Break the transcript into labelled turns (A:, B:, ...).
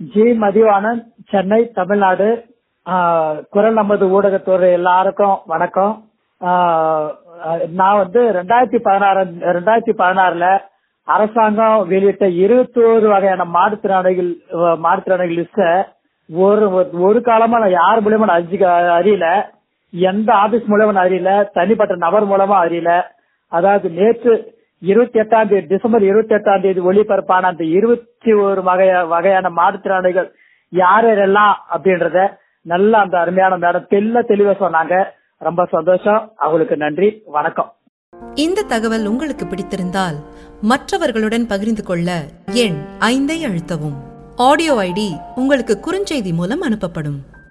A: G Mathivanan Chennai Tamil Nadu ஆஹ் குரல் நமது ஊடகத்துறை எல்லாருக்கும் வணக்கம் ஆஹ் நான் வந்து ரெண்டாயிரத்தி பதினாறு ரெண்டாயிரத்தி பதினாறுல அரசாங்கம் வெளியிட்ட இருபத்தோரு வகையான மாற்றுத்திறனாளிகள் அஹ் மாற்றுத்திறனாளிகள் லிஸ்ட ஒரு ஒரு காலமா நான் யார் மூலியமா நான் அறிஞ்சு அறியல எந்த ஆபீஸ் மூலமா நான் அறியல தனிப்பட்ட நபர் மூலமா அறியல அதாவது நேற்று இருபத்தி எட்டாம் தேதி டிசம்பர் இருபத்தி எட்டாம் தேதி ஒளிபரப்பான அந்த இருபத்தி ஒரு வகைய வகையான மாற்றுத்திறனாளிகள் யார் யாரெல்லாம் அப்படின்றத நல்ல அந்த அருமையான மேடம் தெல்ல தெளிவா சொன்னாங்க ரொம்ப சந்தோஷம் அவங்களுக்கு நன்றி வணக்கம்
B: இந்த தகவல் உங்களுக்கு பிடித்திருந்தால் மற்றவர்களுடன் பகிர்ந்து கொள்ள எண் ஐந்தை அழுத்தவும் ஆடியோ ஐடி உங்களுக்கு குறுஞ்செய்தி மூலம் அனுப்பப்படும்